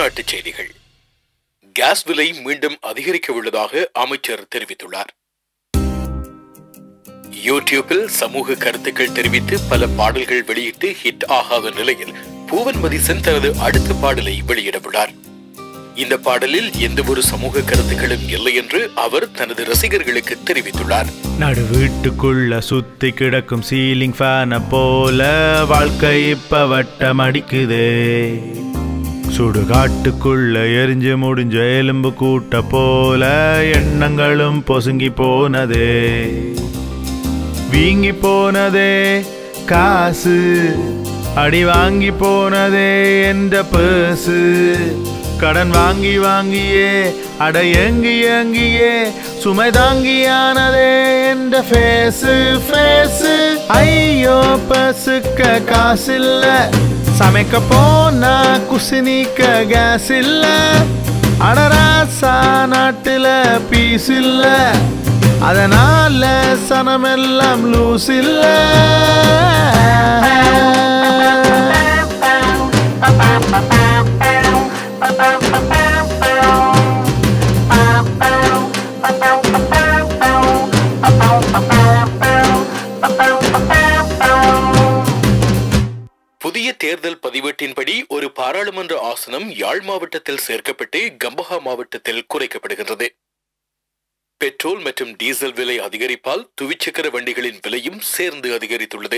வெளிநாட்டுச் செய்திகள் கேஸ் விலை மீண்டும் அதிகரிக்க உள்ளதாக அமைச்சர் தெரிவித்துள்ளார் யூடியூப்பில் சமூக கருத்துக்கள் தெரிவித்து பல பாடல்கள் வெளியிட்டு ஹிட் ஆகாத நிலையில் பூவன் மதிசன் தனது அடுத்த பாடலை வெளியிடவுள்ளார் இந்த பாடலில் எந்த ஒரு சமூக கருத்துக்களும் இல்லை என்று அவர் தனது ரசிகர்களுக்கு தெரிவித்துள்ளார் நடு வீட்டுக்குள்ள சுத்தி கிடக்கும் சீலிங் ஃபேனை போல வாழ்க்கை இப்ப வட்டம் அடிக்குதே சுடுகாட்டுக்குள்ள எரிஞ்சு முடிஞ்ச எலும்பு கூட்ட போல எண்ணங்களும் பொசுங்கி போனதே வீங்கி போனதே காசு அடி வாங்கி போனதே என்ற பேசு கடன் வாங்கி வாங்கியே அட ஏங்கி ஏங்கியே சுமை தாங்கியானதே என்ற ஃபேஸு ஃபேஸு ஐயோ பசுக்க காசில்ல சமைக்க போனா குசினிக்க கேஸ் இல்ல அடராசா நாட்டுல பீஸ் இல்ல அதனால சனமெல்லாம் லூஸ் இல்ல புதிய தேர்தல் பதிவேட்டின்படி ஒரு பாராளுமன்ற ஆசனம் யாழ் மாவட்டத்தில் சேர்க்கப்பட்டு கம்பஹா மாவட்டத்தில் குறைக்கப்படுகின்றது பெட்ரோல் மற்றும் டீசல் விலை அதிகரிப்பால் துவிச்சக்கர வண்டிகளின் விலையும் சேர்ந்து அதிகரித்துள்ளது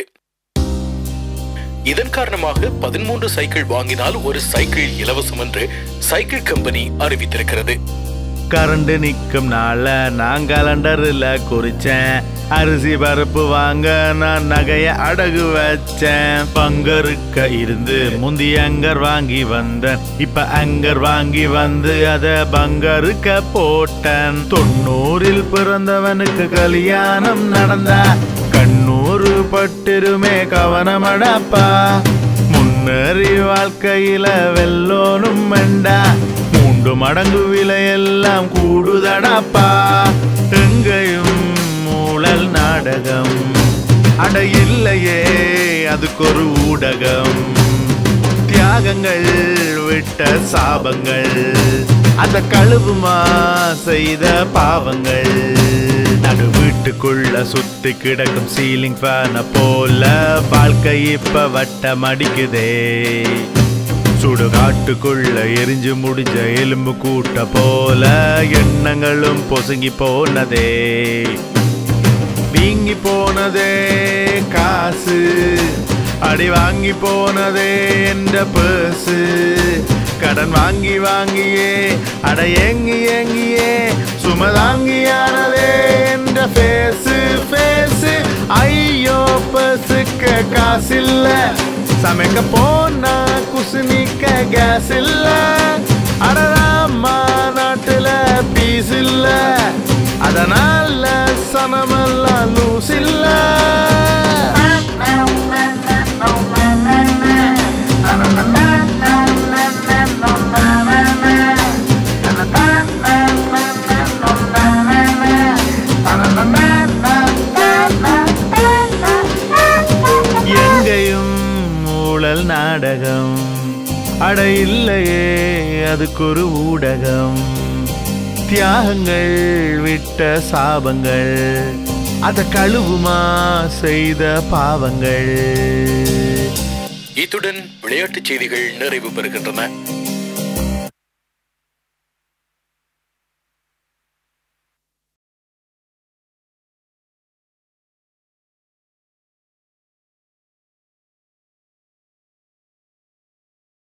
இதன் காரணமாக பதிமூன்று சைக்கிள் வாங்கினால் ஒரு சைக்கிள் இலவசம் என்று சைக்கிள் கம்பெனி அறிவித்திருக்கிறது கரண்ட் நிக்கும் நாள நான் கலண்டர்ல குறிச்சேன் அரிசி பருப்பு வாங்க நான் நகைய அடகு வச்சேன் பங்கருக்க இருந்து முந்தி அங்கர் வாங்கி வந்தேன் இப்ப அங்கர் வாங்கி வந்து அத பங்கருக்க போட்டேன் தொண்ணூறில் பிறந்தவனுக்கு கல்யாணம் நடந்தா கண்ணூறு பட்டிருமே கவனமடப்பா முன்னேறி வாழ்க்கையில வெல்லோனும் வேண்டா மூன்று மடங்கு விலையெல்லாம் கூடுதடாப்பா எங்கேயும் மூழல் நாடகம் அட இல்லையே அதுக்கு ஒரு ஊடகம் தியாகங்கள் விட்ட சாபங்கள் அத கழுவுமா செய்த பாவங்கள் நடு வீட்டுக்குள்ள சுத்தி கிடக்கும் சீலிங் ஃபேனை போல வாழ்க்கை இப்ப வட்டம் அடிக்குதே சுடுகாட்டுக்குள்ள எரிஞ்சு முடிஞ்ச எலும்பு கூட்ட போல எண்ணங்களும் பொசுங்கி போனதே வீங்கி போனதே காசு அடி வாங்கி போனதே என்ற பேசு கடன் வாங்கி வாங்கியே அட ஏங்கி ஏங்கியே சும தாங்கியானதே என்ற பேசு பேசு ஐயோ பசுக்க காசில்ல சமைக்க போனா குசுனிக்க கேஸ் இல்ல அடராமா நாட்டுல பீஸ் இல்ல அதனால சனமெல்லாம் லூஸ் இல்ல எங்கேயும் ஊழல் நாடகம் அட இல்லையே அதுக்கு ஒரு ஊடகம் தியாகங்கள் விட்ட சாபங்கள் அத கழுவுமா செய்த பாவங்கள் இத்துடன் விளையாட்டுச் செய்திகள் நிறைவு பெறுகின்றன